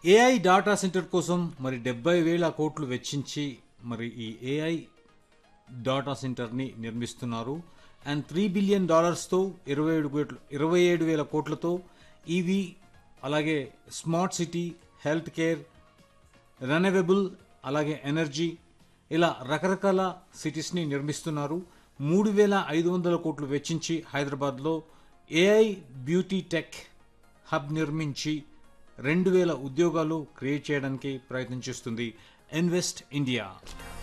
AI data centre కోసం మరి డెబ్బై వేల కోట్లు వెచ్చించి మరి ఈ ఏఐ డాటా సెంటర్ని నిర్మిస్తున్నారు అండ్ త్రీ బిలియన్ డాలర్స్తో ఇరవై ఏడు కోట్లు ఇరవై ఏడు వేల కోట్లతో ఈవీ అలాగే smart city health care renewable అలాగే ఎనర్జీ ఇలా రకరకాల సిటీస్ని నిర్మిస్తున్నారు మూడు వేల ఐదు వందల కోట్లు వెచ్చించి హైదరాబాద్లో ఏఐ బ్యూటీ టెక్ హబ్ నిర్మించి రెండు వేల ఉద్యోగాలు క్రియేట్ చేయడానికి ప్రయత్నం చేస్తుంది ఇన్వెస్ట్ ఇండియా